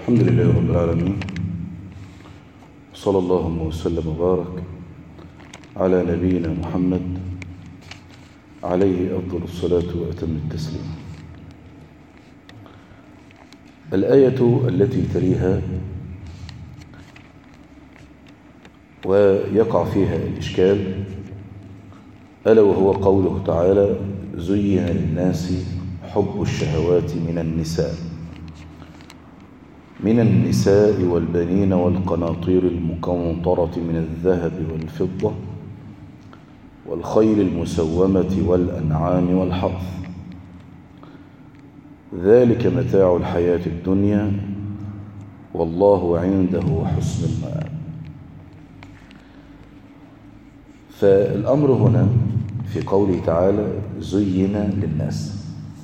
الحمد لله رب العالمين صلى الله وسلم وبارك على نبينا محمد عليه أفضل الصلاة وأتم التسليم الآية التي تليها ويقع فيها الإشكال ألا وهو قوله تعالى زين للناس حب الشهوات من النساء من النساء والبنين والقناطير المقنطرة من الذهب والفضة والخيل المسومة والأنعام والحرث ذلك متاع الحياة الدنيا والله عنده حسن المآب فالأمر هنا في قوله تعالى زين للناس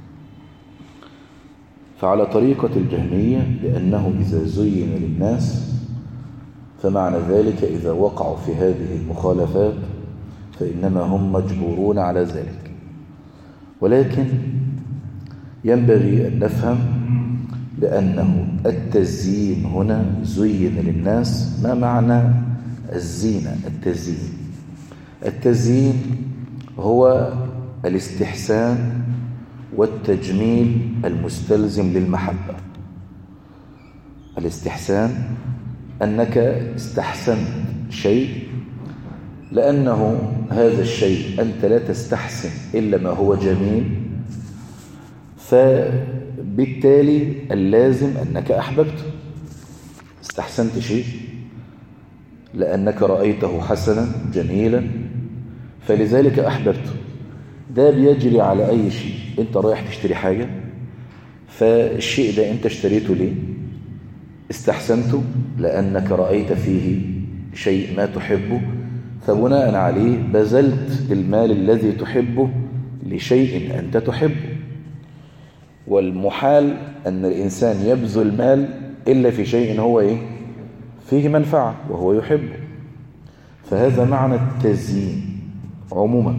فعلى طريقة الجهمية بأنه إذا زين للناس فمعنى ذلك إذا وقعوا في هذه المخالفات فإنما هم مجبورون على ذلك ولكن ينبغي أن نفهم بأنه التزيين هنا زين للناس ما معنى الزينة التزيين التزيين هو الاستحسان والتجميل المستلزم للمحبة الاستحسان أنك استحسنت شيء لأنه هذا الشيء أنت لا تستحسن إلا ما هو جميل فبالتالي اللازم أنك أحببته استحسنت شيء لأنك رأيته حسنا جميلا فلذلك أحببته ده بيجري على أي شيء أنت رايح تشتري حاجة فالشيء ده أنت اشتريته ليه استحسنته لأنك رأيت فيه شيء ما تحبه فبناء عليه بذلت المال الذي تحبه لشيء أنت تحبه والمحال أن الإنسان يبذل مال إلا في شيء هو إيه؟ فيه منفعة وهو يحبه فهذا معنى التزيين عموما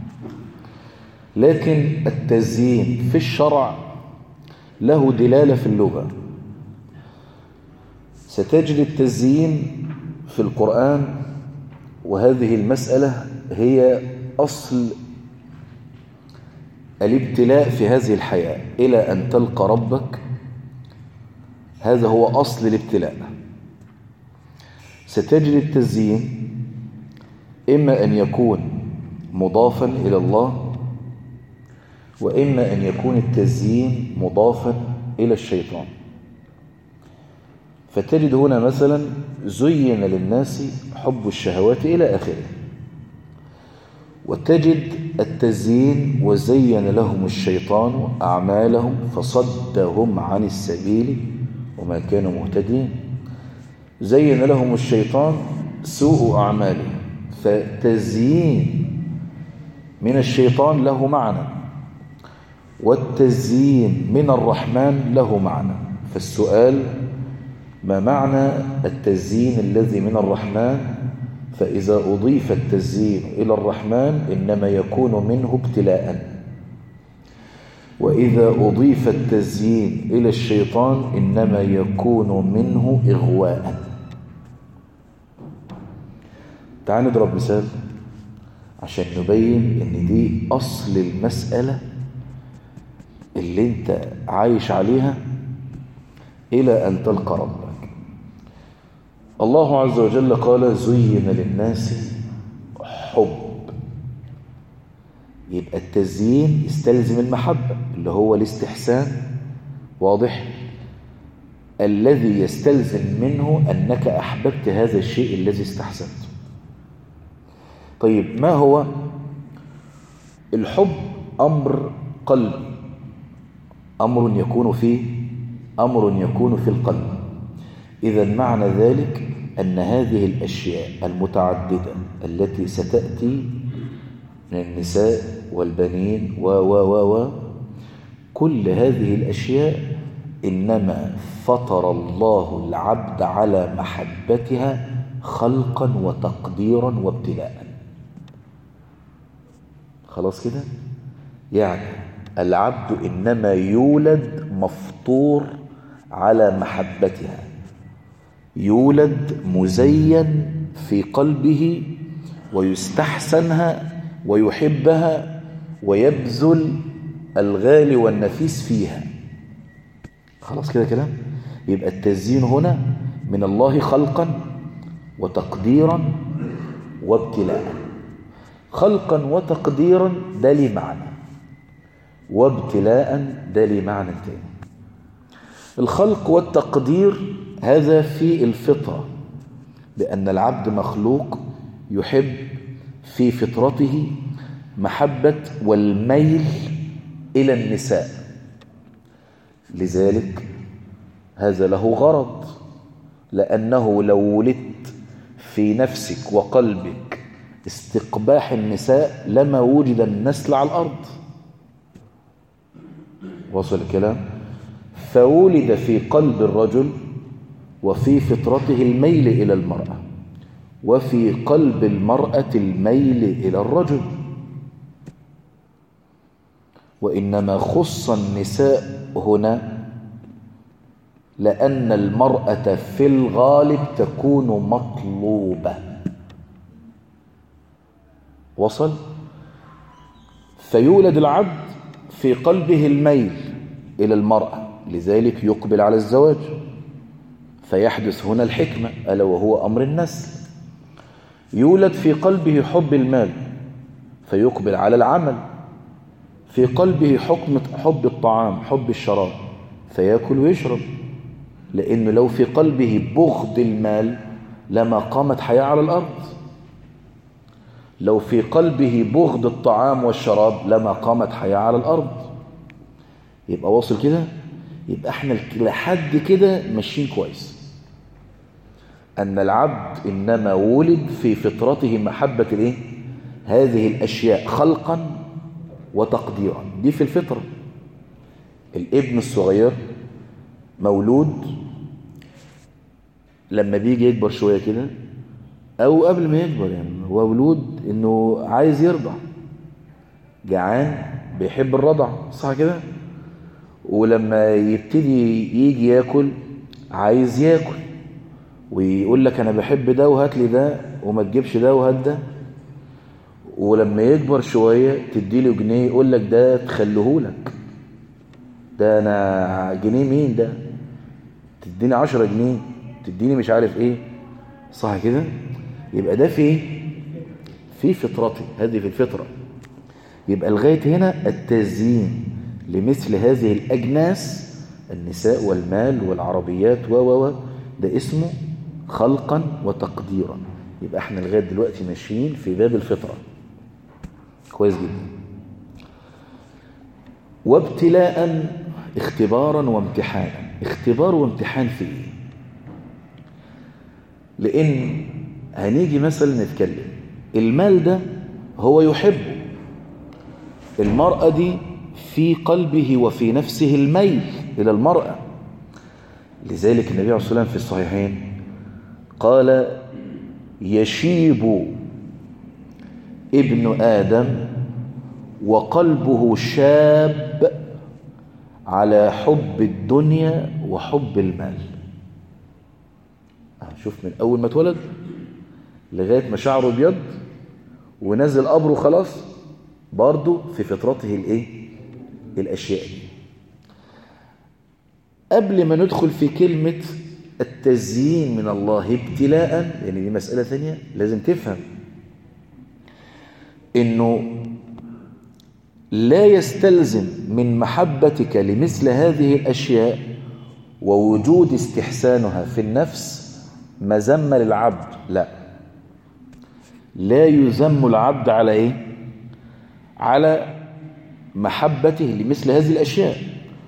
لكن التزيين في الشرع له دلالة في اللغة ستجد التزيين في القرآن وهذه المسألة هي أصل الابتلاء في هذه الحياة إلى أن تلقى ربك هذا هو أصل الابتلاء ستجد التزيين إما أن يكون مضافا إلى الله وإما أن يكون التزيين مضافا إلى الشيطان فتجد هنا مثلا زين للناس حب الشهوات إلى آخره وتجد التزيين وزين لهم الشيطان أعمالهم فصدهم عن السبيل وما كانوا مهتدين زين لهم الشيطان سوء أعمالهم فتزيين من الشيطان له معنى والتزيين من الرحمن له معنى فالسؤال ما معنى التزيين الذي من الرحمن فإذا أضيف التزيين إلى الرحمن إنما يكون منه ابتلاء وإذا أضيف التزيين إلى الشيطان إنما يكون منه إغواء تعال نضرب مثال عشان نبين ان دي أصل المسألة اللي انت عايش عليها إلى أن تلقى ربك الله عز وجل قال زين للناس حب يبقى التزيين يستلزم المحبة اللي هو الاستحسان واضح الذي يستلزم منه أنك أحببت هذا الشيء الذي استحسنته طيب ما هو الحب أمر قلب أمر يكون فيه أمر يكون في القلب إذا معنى ذلك أن هذه الأشياء المتعددة التي ستأتي من النساء والبنين و و و و كل هذه الأشياء إنما فطر الله العبد على محبتها خلقا وتقديرا وابتلاء خلاص كده يعني العبد إنما يولد مفطور على محبتها يولد مزين في قلبه ويستحسنها ويحبها ويبذل الغالي والنفيس فيها خلاص كده كلام يبقى التزيين هنا من الله خلقا وتقديرا وابتلاء خلقا وتقديرا ده لي معنى وابتلاء ده لي معنى تاني الخلق والتقدير هذا في الفطرة لأن العبد مخلوق يحب في فطرته محبة والميل إلى النساء لذلك هذا له غرض لأنه لو ولدت في نفسك وقلبك استقباح النساء لما وجد النسل على الأرض وصل الكلام فولد في قلب الرجل وفي فطرته الميل إلى المرأة وفي قلب المرأة الميل إلى الرجل وإنما خص النساء هنا لأن المرأة في الغالب تكون مطلوبة وصل فيولد العبد في قلبه الميل إلى المرأة لذلك يقبل على الزواج فيحدث هنا الحكمة ألا وهو أمر النسل يولد في قلبه حب المال فيقبل على العمل في قلبه حكم حب الطعام حب الشراب فيأكل ويشرب لأنه لو في قلبه بغض المال لما قامت حياة على الأرض لو في قلبه بغض الطعام والشراب لما قامت حياة على الأرض يبقى واصل كده يبقى احنا لحد كده ماشيين كويس أن العبد إنما ولد في فطرته محبة الايه هذه الأشياء خلقا وتقديرا دي في الفطرة الابن الصغير مولود لما بيجي يكبر شوية كده أو قبل ما يكبر يعني هو مولود إنه عايز يرضع جعان بيحب الرضع صح كده ولما يبتدي يجي ياكل عايز ياكل ويقول لك انا بحب ده وهات لي ده وما تجيبش ده وهات ده ولما يكبر شويه تدي له جنيه يقول لك ده تخليه لك ده انا جنيه مين ده تديني عشرة جنيه تديني مش عارف ايه صح كده يبقى ده في في فطرتي هذه في الفطره يبقى لغايه هنا التزيين لمثل هذه الأجناس النساء والمال والعربيات و و ده اسمه خلقا وتقديرا يبقى احنا لغاية دلوقتي ماشيين في باب الفطرة كويس جدا وابتلاء اختبارا وامتحانا اختبار وامتحان في ايه لان هنيجي مثلا نتكلم المال ده هو يحبه المرأة دي في قلبه وفي نفسه الميل إلى المرأة لذلك النبي عليه الصلاة والسلام في الصحيحين قال يشيب ابن آدم وقلبه شاب على حب الدنيا وحب المال شوف من أول ما اتولد لغاية ما شعره ابيض ونزل قبره خلاص برضه في فطرته الايه الأشياء دي قبل ما ندخل في كلمة التزيين من الله ابتلاء يعني دي مسألة ثانية لازم تفهم إنه لا يستلزم من محبتك لمثل هذه الأشياء ووجود استحسانها في النفس مذمة للعبد لا لا يذم العبد على إيه على محبته لمثل هذه الأشياء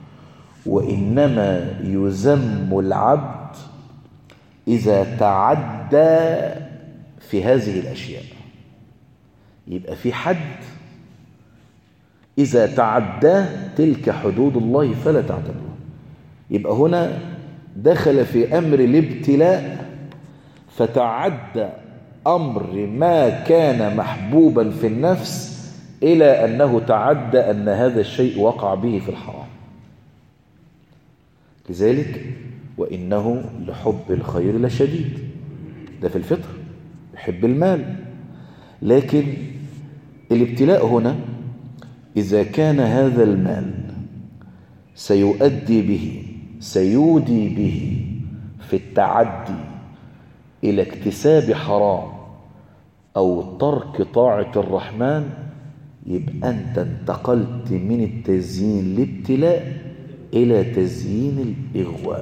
وإنما يذم العبد إذا تعدى في هذه الأشياء يبقى في حد إذا تعدى تلك حدود الله فلا تعتدوها يبقى هنا دخل في أمر الابتلاء فتعدى أمر ما كان محبوبا في النفس إلى أنه تعدى أن هذا الشيء وقع به في الحرام لذلك وإنه لحب الخير لشديد ده في الفطر يحب المال لكن الابتلاء هنا إذا كان هذا المال سيؤدي به سيودي به في التعدي إلى اكتساب حرام أو ترك طاعة الرحمن يبقى أنت انتقلت من التزيين الابتلاء إلى تزيين الإغواء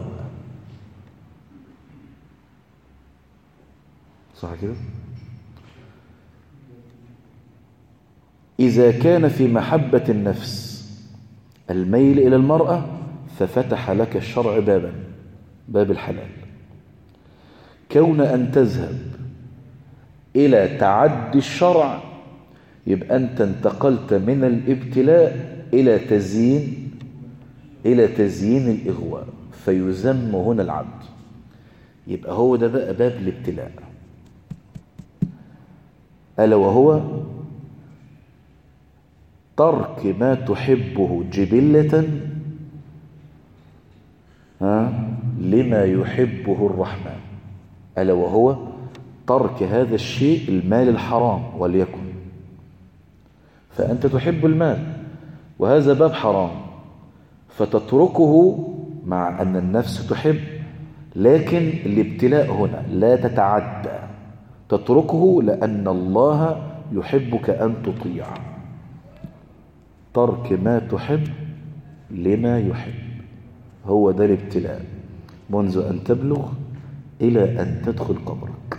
صح كده؟ إذا كان في محبة النفس الميل إلى المرأة ففتح لك الشرع بابا باب الحلال كون أن تذهب إلى تعدي الشرع يبقى أنت انتقلت من الابتلاء إلى تزيين إلى تزيين الإغواء فيذم هنا العبد يبقى هو ده بقى باب الابتلاء ألا وهو ترك ما تحبه جبلة ها لما يحبه الرحمن ألا وهو ترك هذا الشيء المال الحرام وليكن فأنت تحب المال وهذا باب حرام فتتركه مع أن النفس تحب لكن الابتلاء هنا لا تتعدى تتركه لأن الله يحبك أن تطيع ترك ما تحب لما يحب هو ده الابتلاء منذ أن تبلغ إلى أن تدخل قبرك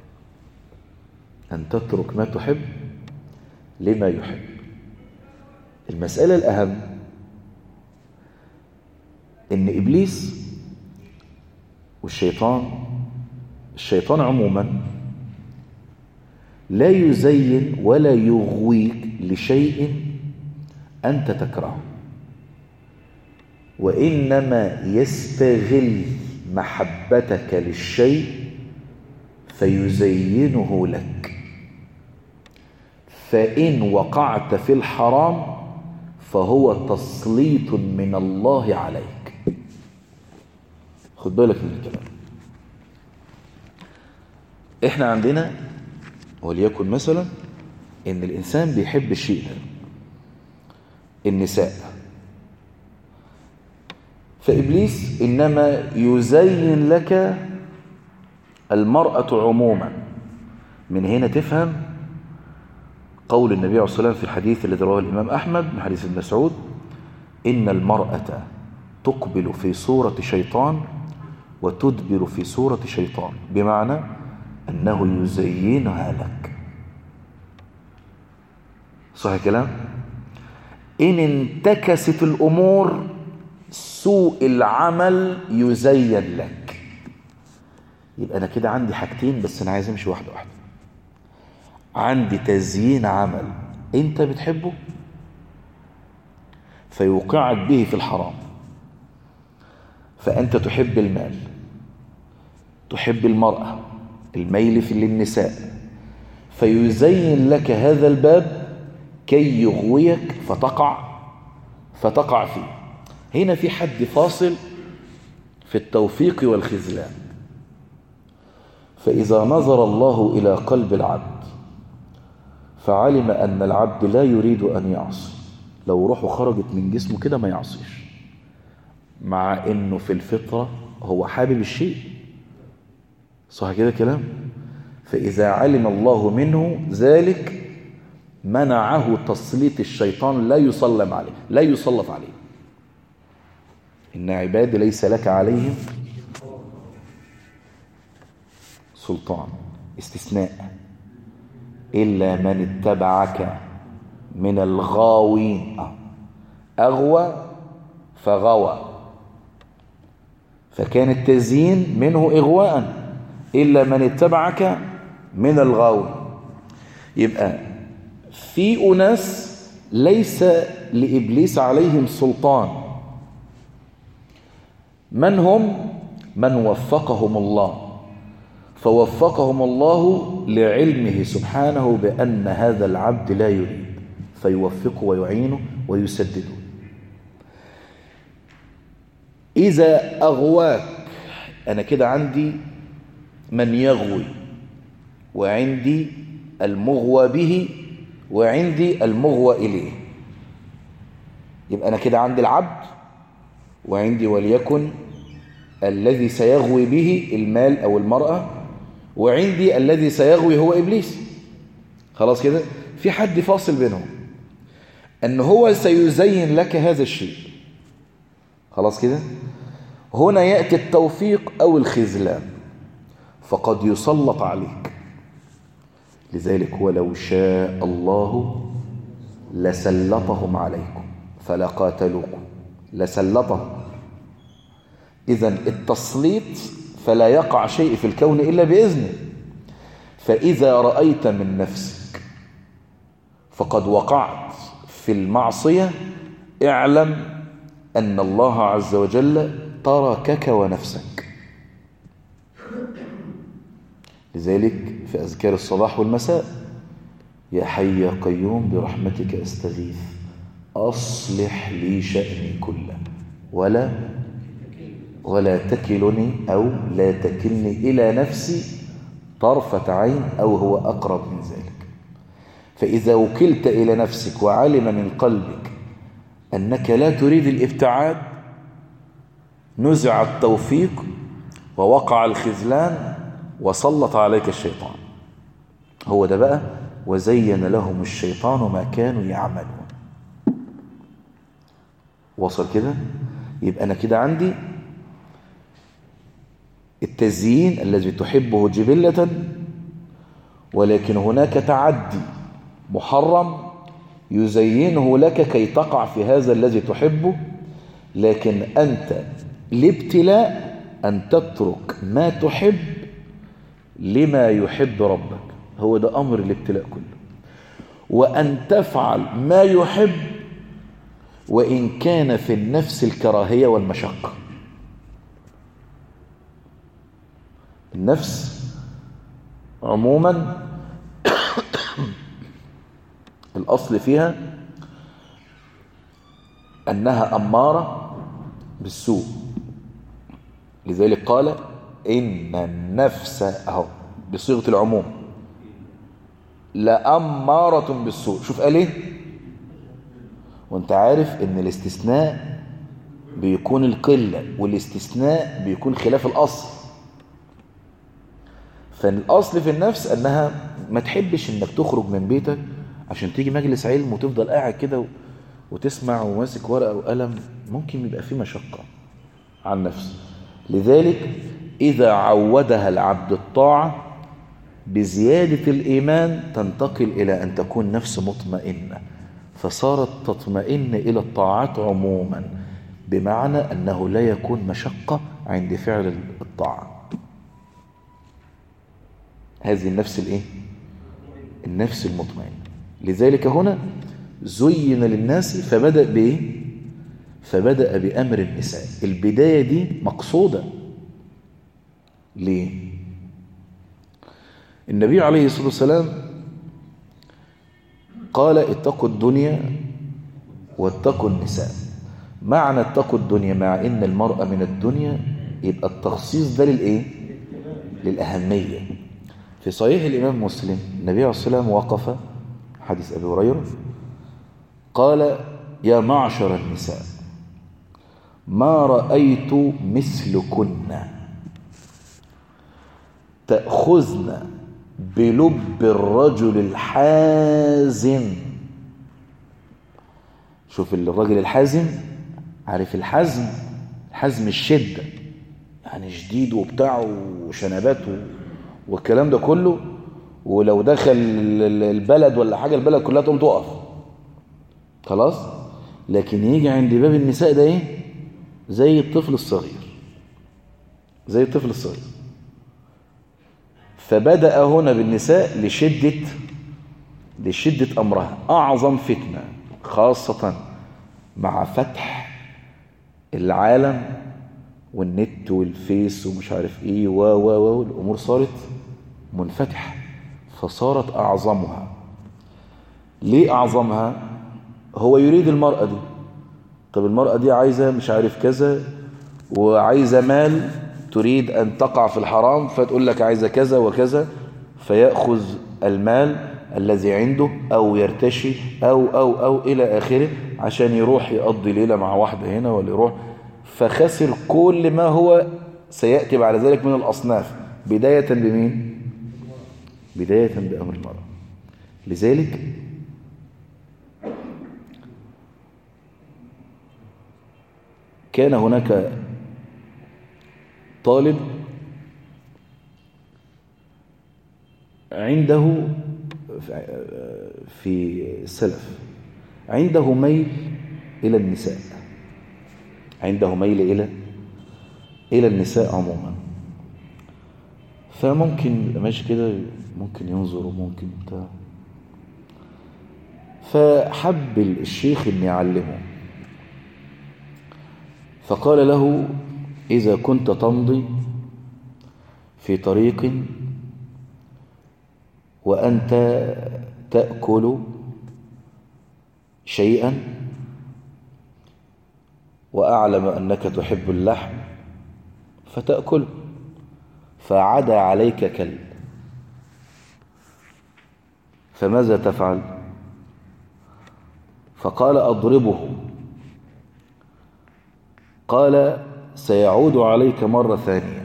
أن تترك ما تحب لما يحب المسألة الأهم إن إبليس والشيطان الشيطان عموما لا يزين ولا يغويك لشيء أنت تكرهه وإنما يستغل محبتك للشيء فيزينه لك فإن وقعت في الحرام فهو تسليط من الله عليك خد بالك من الكلام احنا عندنا وليكن مثلا ان الانسان بيحب الشيء ده النساء فابليس انما يزين لك المراه عموما من هنا تفهم قول النبي عليه الصلاه والسلام في الحديث الذي رواه الامام احمد من حديث ابن مسعود ان المراه تقبل في صوره شيطان وتدبر في صوره شيطان بمعنى انه يزينها لك صح الكلام إن انتكست الأمور سوء العمل يزين لك يبقى أنا كده عندي حاجتين بس أنا عايز أمشي واحدة واحدة عندي تزيين عمل أنت بتحبه فيوقعك به في الحرام فأنت تحب المال تحب المرأة الميل في للنساء فيزين لك هذا الباب كي يغويك فتقع فتقع فيه هنا في حد فاصل في التوفيق والخذلان فإذا نظر الله إلى قلب العبد فعلم أن العبد لا يريد أن يعصي لو روحه خرجت من جسمه كده ما يعصيش مع أنه في الفطرة هو حابب الشيء صح كده كلام فإذا علم الله منه ذلك منعه تسليط الشيطان لا يسلم عليه لا يسلط عليه إن عبادي ليس لك عليهم سلطان استثناء إلا من اتبعك من الغاوين أغوى فغوى فكان التزيين منه إغواء إلا من اتبعك من الغاوي يبقى في أناس ليس لإبليس عليهم سلطان من هم من وفقهم الله فوفقهم الله لعلمه سبحانه بأن هذا العبد لا يريد فيوفقه ويعينه ويسدده إذا أغواك أنا كده عندي من يغوي وعندي المغوى به وعندي المغوى إليه يبقى أنا كده عندي العبد وعندي وليكن الذي سيغوي به المال أو المرأة وعندي الذي سيغوي هو إبليس خلاص كده في حد فاصل بينهم أن هو سيزين لك هذا الشيء خلاص كده هنا يأتي التوفيق أو الخذلان فقد يسلط عليك لذلك ولو شاء الله لسلطهم عليكم فلقاتلوكم لسلطهم إذا التسليط فلا يقع شيء في الكون إلا بإذنه فإذا رأيت من نفسك فقد وقعت في المعصية اعلم أن الله عز وجل تركك ونفسك لذلك في أذكار الصباح والمساء يا حي يا قيوم برحمتك أستغيث أصلح لي شأني كله ولا ولا تكلني أو لا تكلني إلى نفسي طرفة عين أو هو أقرب من ذلك فإذا وكلت إلى نفسك وعلم من قلبك أنك لا تريد الابتعاد نزع التوفيق ووقع الخذلان وسلط عليك الشيطان هو ده بقى وزين لهم الشيطان ما كانوا يعملون وصل كده يبقى أنا كده عندي التزيين الذي تحبه جبلة ولكن هناك تعدي محرم يزينه لك كي تقع في هذا الذي تحبه لكن أنت الابتلاء أن تترك ما تحب لما يحب ربك هو ده أمر الابتلاء كله وأن تفعل ما يحب وإن كان في النفس الكراهية والمشقة النفس عموما الأصل فيها أنها أمارة بالسوء لذلك قال إن النفس أهو بصيغة العموم لأمارة بالسوء شوف قال إيه وانت عارف ان الاستثناء بيكون القلة والاستثناء بيكون خلاف الأصل فالأصل في النفس أنها ما تحبش أنك تخرج من بيتك عشان تيجي مجلس علم وتفضل قاعد كده وتسمع وماسك ورقة وقلم ممكن يبقى فيه مشقة على النفس لذلك إذا عودها العبد الطاعة بزيادة الإيمان تنتقل إلى أن تكون نفس مطمئنة فصارت تطمئن إلى الطاعات عموما بمعنى أنه لا يكون مشقة عند فعل الطاعة هذه النفس الايه النفس المطمئنة لذلك هنا زين للناس فبدأ بإيه فبدأ بأمر النساء البداية دي مقصودة ليه النبي عليه الصلاة والسلام قال اتقوا الدنيا واتقوا النساء معنى اتقوا الدنيا مع ان المرأة من الدنيا يبقى التخصيص ده للايه للأهمية في صحيح الإمام مسلم النبي عليه الصلاة والسلام وقف حديث أبي هريرة قال يا معشر النساء ما رأيت مثلكن تأخذن بلب الرجل الحازم شوف الرجل الحازم عارف الحزم حزم الشدة يعني شديد وبتاع وشنبات والكلام ده كله ولو دخل البلد ولا حاجة البلد كلها تقوم تقف خلاص لكن يجي عند باب النساء ده ايه زي الطفل الصغير زي الطفل الصغير فبدأ هنا بالنساء لشدة لشدة أمرها أعظم فتنة خاصة مع فتح العالم والنت والفيس ومش عارف ايه و و و الامور صارت منفتحه فصارت اعظمها ليه اعظمها هو يريد المرأة دي طب المرأة دي عايزة مش عارف كذا وعايزة مال تريد أن تقع في الحرام فتقول لك عايزة كذا وكذا فيأخذ المال الذي عنده أو يرتشي أو أو أو إلى آخره عشان يروح يقضي ليلة مع واحدة هنا ولا يروح فخسر كل ما هو سيأتي بعد ذلك من الأصناف بداية بمين؟ بداية بأمر المرأة لذلك كان هناك طالب عنده في السلف عنده ميل إلى النساء عنده ميل إلى إلى النساء عموما فممكن ماشي كده ممكن ينظر وممكن بتاع فحب الشيخ ان يعلمه فقال له إذا كنت تمضي في طريق وأنت تأكل شيئا وأعلم أنك تحب اللحم فتأكل فعدا عليك كلب فماذا تفعل فقال أضربه قال سيعود عليك مرة ثانية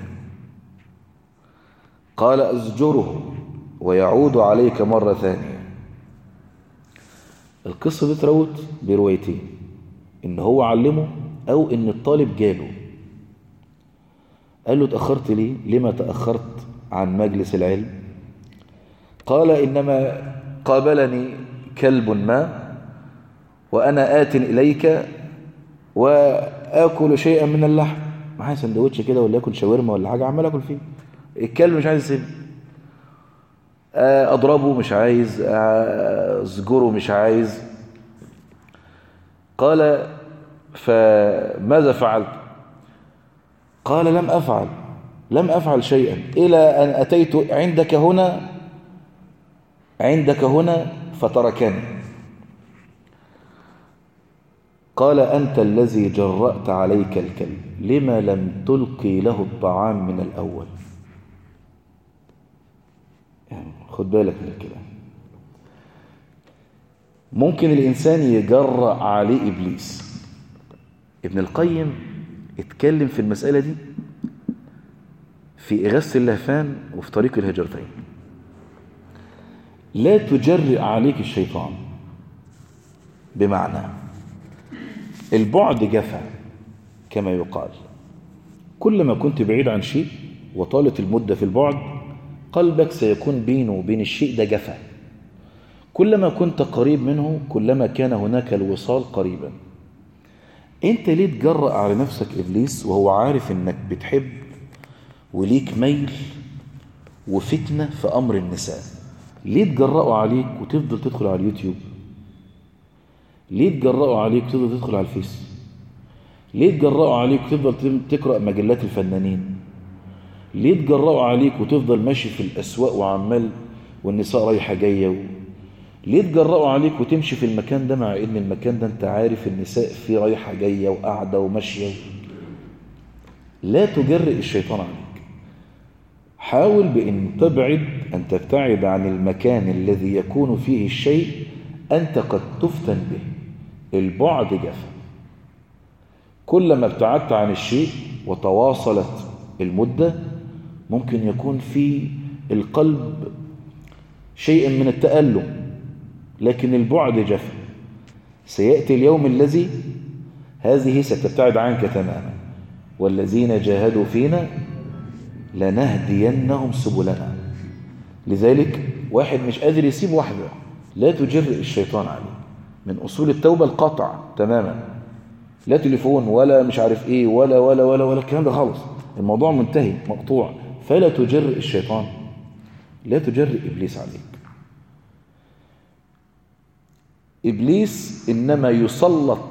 قال أزجره ويعود عليك مرة ثانية القصة دي تروت بروايتين إن هو علمه أو إن الطالب جاله قال له تأخرت ليه لما تأخرت عن مجلس العلم قال إنما قابلني كلب ما وأنا آت إليك وآكل شيئا من اللحم معايا سندوتش كده ولا آكل شاورما ولا حاجة عمال آكل فيه الكلب مش عايز يسيبني أضربه مش عايز أزجره مش عايز قال فماذا فعلت قال لم أفعل لم أفعل شيئا إلى أن أتيت عندك هنا عندك هنا فتركني قال أنت الذي جرأت عليك الكلب لما لم تلقي له الطعام من الأول يعني خد بالك من الكلام ممكن الإنسان يجرأ عليه إبليس ابن القيم اتكلم في المسألة دي في إغاثة اللهفان وفي طريق الهجرتين لا تجرئ عليك الشيطان بمعنى البعد جفا كما يقال كلما كنت بعيد عن شيء وطالت المدة في البعد قلبك سيكون بينه وبين الشيء ده جفا كلما كنت قريب منه كلما كان هناك الوصال قريبا انت ليه تجرأ على نفسك إبليس وهو عارف انك بتحب وليك ميل وفتنة في أمر النساء ليه تجرأوا عليك وتفضل تدخل على اليوتيوب ليه تجرأوا عليك وتفضل تدخل على الفيس ليه تجرأوا عليك وتفضل تقرأ مجلات الفنانين ليه تجرأوا عليك وتفضل ماشي في الأسواق وعمال والنساء رايحة جاية و... ليه تجرأوا عليك وتمشي في المكان ده مع ان المكان ده انت عارف النساء فيه رايحة جاية وقاعدة وماشية و... لا تجرئ الشيطان عليك حاول بأن تبعد أن تبتعد عن المكان الذي يكون فيه الشيء أنت قد تفتن به البعد جفا كلما ابتعدت عن الشيء وتواصلت المدة ممكن يكون في القلب شيء من التألم لكن البعد جفا سيأتي اليوم الذي هذه ستبتعد عنك تماما والذين جاهدوا فينا لنهدينهم سبلنا لذلك واحد مش قادر يسيب واحدة لا تجرئ الشيطان عليه من أصول التوبة القطع تماما لا تليفون ولا مش عارف ايه ولا ولا ولا ولا الكلام ده خالص الموضوع منتهي مقطوع فلا تجرئ الشيطان لا تجرئ إبليس عليك إبليس إنما يسلط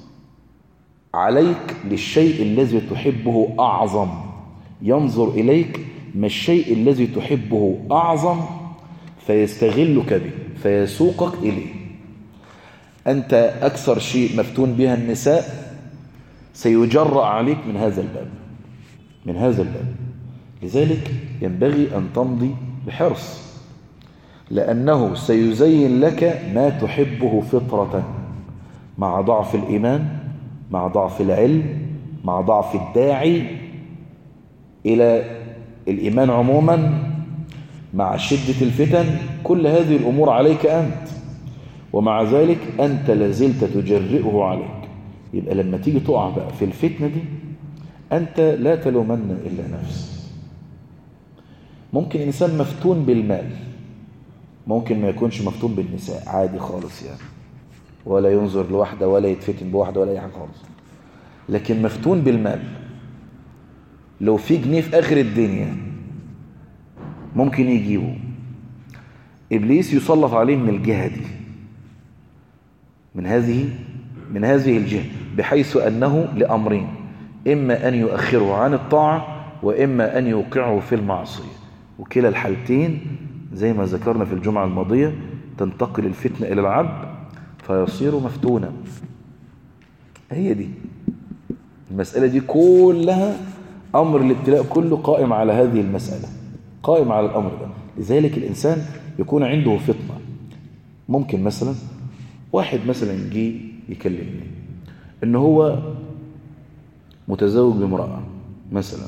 عليك للشيء الذي تحبه أعظم ينظر إليك ما الشيء الذي تحبه أعظم فيستغلك به فيسوقك إليه أنت أكثر شيء مفتون بها النساء سيجرأ عليك من هذا الباب من هذا الباب لذلك ينبغي أن تمضي بحرص لأنه سيزين لك ما تحبه فطرة مع ضعف الإيمان مع ضعف العلم مع ضعف الداعي إلى الإيمان عموما مع شدة الفتن كل هذه الأمور عليك أنت ومع ذلك أنت لازلت تجرئه عليك يبقى لما تيجي تقع بقى في الفتنة دي أنت لا تلومن إلا نفسك ممكن إنسان مفتون بالمال ممكن ما يكونش مفتون بالنساء عادي خالص يعني ولا ينظر لواحدة ولا يتفتن بواحدة ولا أي حاجة خالص لكن مفتون بالمال لو في جنيه في آخر الدنيا ممكن يجيبه إبليس يسلط عليه من الجهة دي من هذه من هذه الجهة بحيث أنه لأمرين إما أن يؤخره عن الطاعة وإما أن يوقعه في المعصية وكلا الحالتين زي ما ذكرنا في الجمعة الماضية تنتقل الفتنة إلى العبد فيصير مفتونا هي دي المسألة دي كلها أمر الابتلاء كله قائم على هذه المسألة قائم على الأمر ده لذلك الإنسان يكون عنده فطنة ممكن مثلا واحد مثلا جه يكلمني ان هو متزوج بامرأة مثلا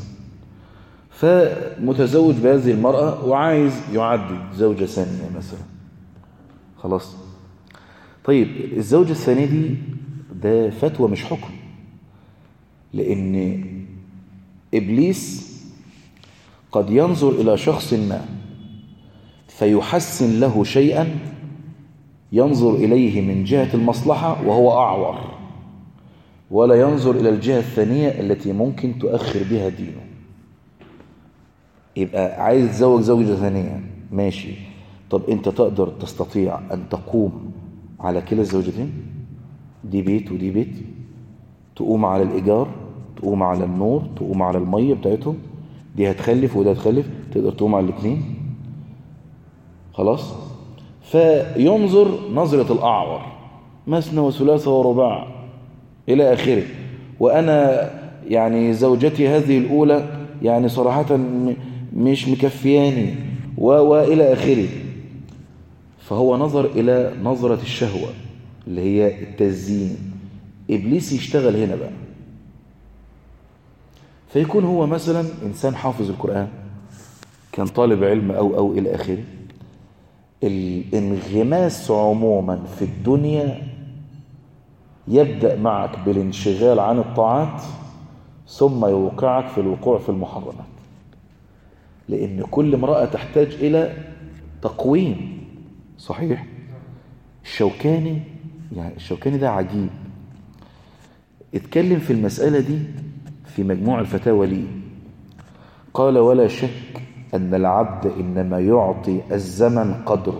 فمتزوج بهذه المرأة وعايز يعدد زوجة ثانية مثلا خلاص طيب الزوجة الثانية دي ده فتوى مش حكم لأن إبليس قد ينظر إلى شخص ما فيحسن له شيئا ينظر إليه من جهة المصلحة وهو أعور ولا ينظر إلى الجهة الثانية التي ممكن تؤخر بها دينه يبقى عايز تزوج زوجة ثانية ماشي طب أنت تقدر تستطيع أن تقوم على كلا الزوجتين دي بيت ودي بيت تقوم على الإيجار تقوم على النور تقوم على المية بتاعتهم دي هتخلف وده هتخلف تقدر تقوم على الاثنين خلاص فينظر نظرة الأعور مثنى وثلاثة ورباع إلى آخره وأنا يعني زوجتي هذه الأولى يعني صراحة مش مكفياني وإلى آخره فهو نظر إلى نظرة الشهوة اللي هي التزيين إبليس يشتغل هنا بقى فيكون هو مثلا إنسان حافظ القرآن كان طالب علم أو أو إلى آخره الانغماس عموما في الدنيا يبدأ معك بالانشغال عن الطاعات ثم يوقعك في الوقوع في المحرمات لأن كل امرأة تحتاج إلى تقويم صحيح الشوكاني يعني الشوكاني ده عجيب اتكلم في المسألة دي في مجموع الفتاوى لي قال ولا شك أن العبد إنما يعطي الزمن قدره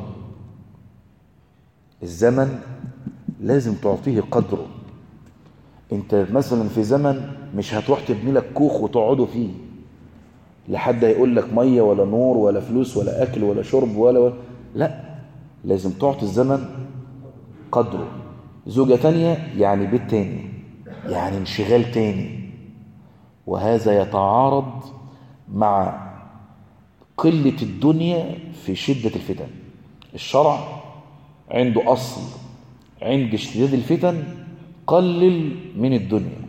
الزمن لازم تعطيه قدره انت مثلا في زمن مش هتروح تبني لك كوخ وتقعدوا فيه لحد هيقول لك ميه ولا نور ولا فلوس ولا اكل ولا شرب ولا, ولا لا لازم تعطي الزمن قدره زوجة تانية يعني بيت تاني يعني انشغال تاني وهذا يتعارض مع قلة الدنيا في شدة الفتن الشرع عنده أصل عند اشتداد الفتن قلل من الدنيا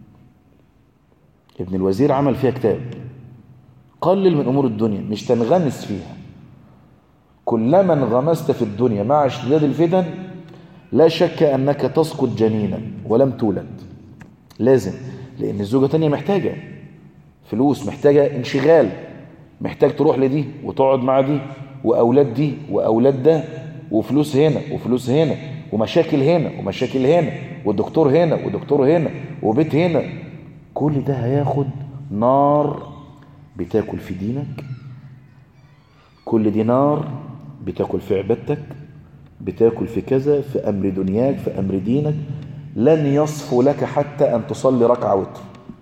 ابن الوزير عمل فيها كتاب قلل من أمور الدنيا مش تنغمس فيها كلما انغمست في الدنيا مع اشتداد الفتن لا شك أنك تسقط جنينا ولم تولد لازم لأن الزوجة تانية محتاجة فلوس محتاجة انشغال محتاج تروح لدي وتقعد مع دي وأولاد دي وأولاد ده وفلوس هنا وفلوس هنا ومشاكل هنا ومشاكل هنا ودكتور هنا ودكتور هنا وبيت هنا كل ده هياخد نار بتاكل في دينك كل دي نار بتاكل في عبادتك بتاكل في كذا في أمر دنياك في أمر دينك لن يصفو لك حتى أن تصلي ركعة وتر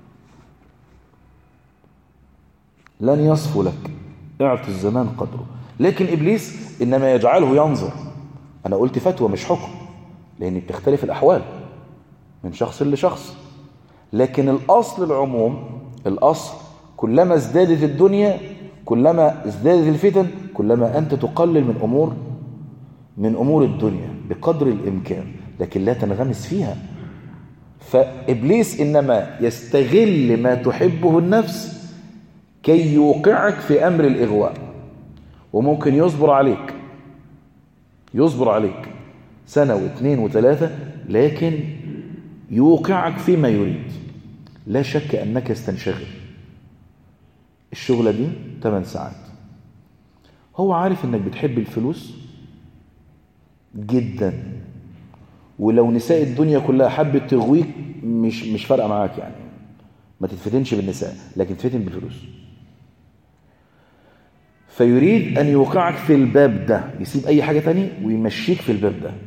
لن يصفو لك اعطي الزمان قدره لكن إبليس إنما يجعله ينظر أنا قلت فتوى مش حكم لأن بتختلف الأحوال من شخص لشخص لكن الأصل العموم الأصل كلما ازدادت الدنيا كلما ازدادت الفتن كلما أنت تقلل من أمور من أمور الدنيا بقدر الإمكان لكن لا تنغمس فيها فإبليس إنما يستغل ما تحبه النفس كي يوقعك في أمر الإغواء وممكن يصبر عليك يصبر عليك سنة واثنين وثلاثة لكن يوقعك فيما يريد لا شك أنك استنشغل الشغلة دي 8 ساعات هو عارف أنك بتحب الفلوس جدا ولو نساء الدنيا كلها حبت تغويك مش مش فارقه معاك يعني ما تتفتنش بالنساء لكن تفتن بالفلوس فيريد أن يوقعك في الباب ده يسيب أي حاجة تانية ويمشيك في الباب ده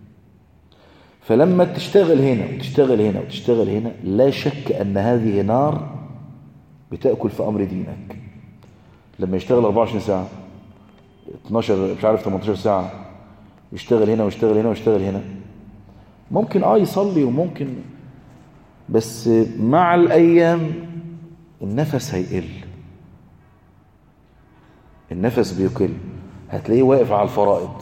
فلما تشتغل هنا وتشتغل هنا وتشتغل هنا لا شك أن هذه نار بتأكل في أمر دينك لما يشتغل 24 ساعة 12 مش عارف 18 ساعة يشتغل هنا ويشتغل هنا ويشتغل هنا ممكن اه يصلي وممكن بس مع الأيام النفس هيقل النفس بيقل هتلاقيه واقف على الفرائض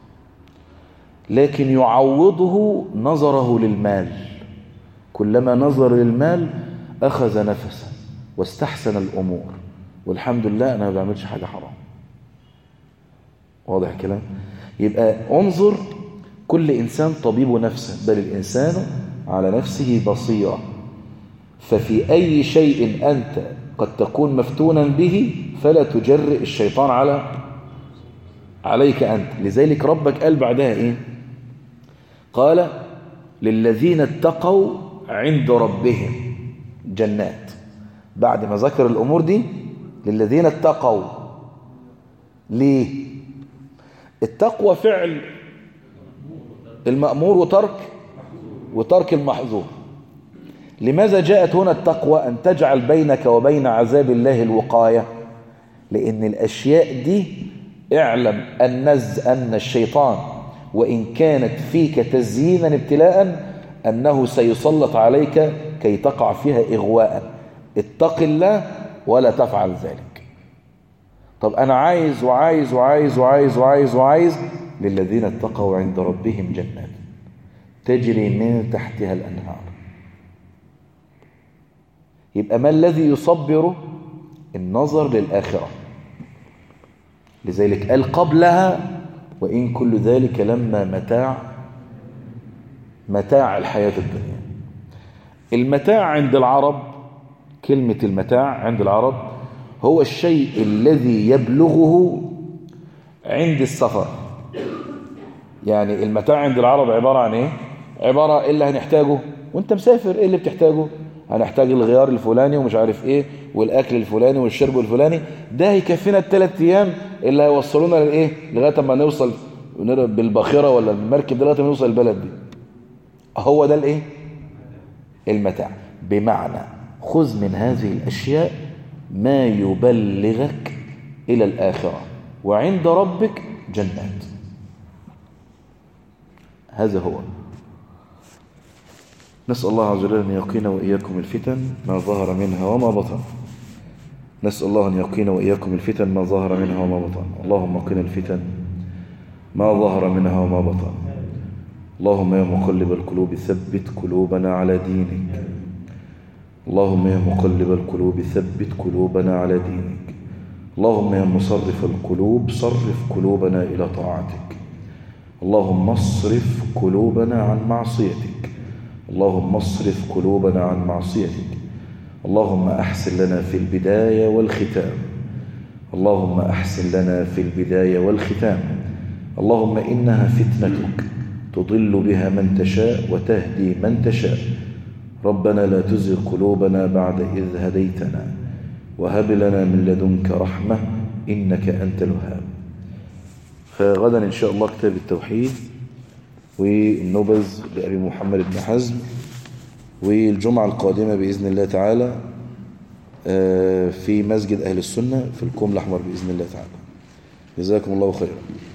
لكن يعوضه نظره للمال كلما نظر للمال أخذ نفسا واستحسن الأمور والحمد لله أنا ما بعملش حاجة حرام واضح الكلام يبقى انظر كل إنسان طبيب نفسه بل الإنسان على نفسه بصيرة ففي أي شيء أنت قد تكون مفتونا به فلا تجرئ الشيطان على عليك أنت لذلك ربك قال بعدها إيه قال للذين اتقوا عند ربهم جنات بعد ما ذكر الأمور دي للذين اتقوا ليه التقوى فعل المأمور وترك وترك المحظور لماذا جاءت هنا التقوى أن تجعل بينك وبين عذاب الله الوقاية لأن الأشياء دي اعلم النز أن الشيطان وإن كانت فيك تزيينا ابتلاء أنه سيسلط عليك كي تقع فيها إغواء اتق الله ولا تفعل ذلك طب أنا عايز وعايز وعايز وعايز وعايز وعايز للذين اتقوا عند ربهم جنات تجري من تحتها الأنهار يبقى ما الذي يصبر النظر للآخرة لذلك قال قبلها وإن كل ذلك لما متاع متاع الحياة الدنيا المتاع عند العرب كلمة المتاع عند العرب هو الشيء الذي يبلغه عند السفر يعني المتاع عند العرب عبارة عن ايه عبارة ايه اللي هنحتاجه وانت مسافر ايه اللي بتحتاجه هنحتاج الغيار الفلاني ومش عارف ايه والاكل الفلاني والشرب الفلاني ده هيكفينا الثلاث ايام اللي هيوصلونا للايه لغايه ما نوصل بالباخره ولا المركب ده لغايه ما نوصل البلد دي هو ده الايه المتاع بمعنى خذ من هذه الاشياء ما يبلغك الى الاخره وعند ربك جنات هذا هو نسأل الله عز وجل أن يقينا وإياكم الفتن ما ظهر منها وما بطن نسأل الله أن يقينا وإياكم الفتن ما ظهر منها وما بطن اللهم قنا الفتن ما ظهر منها وما بطن اللهم يا مقلب القلوب ثبت قلوبنا على دينك اللهم يا مقلب القلوب ثبت قلوبنا على دينك اللهم يا مصرف القلوب صرف قلوبنا إلى طاعتك اللهم اصرف قلوبنا عن معصيتك اللهم اصرف قلوبنا عن معصيتك اللهم أحسن لنا في البداية والختام اللهم أحسن لنا في البداية والختام اللهم إنها فتنتك تضل بها من تشاء وتهدي من تشاء ربنا لا تزغ قلوبنا بعد إذ هديتنا وهب لنا من لدنك رحمة إنك أنت الوهاب فغدا إن شاء الله كتاب التوحيد والنبذ لأبي محمد بن حزم والجمعة القادمة بإذن الله تعالى في مسجد أهل السنة في الكوم الأحمر بإذن الله تعالى جزاكم الله خيرا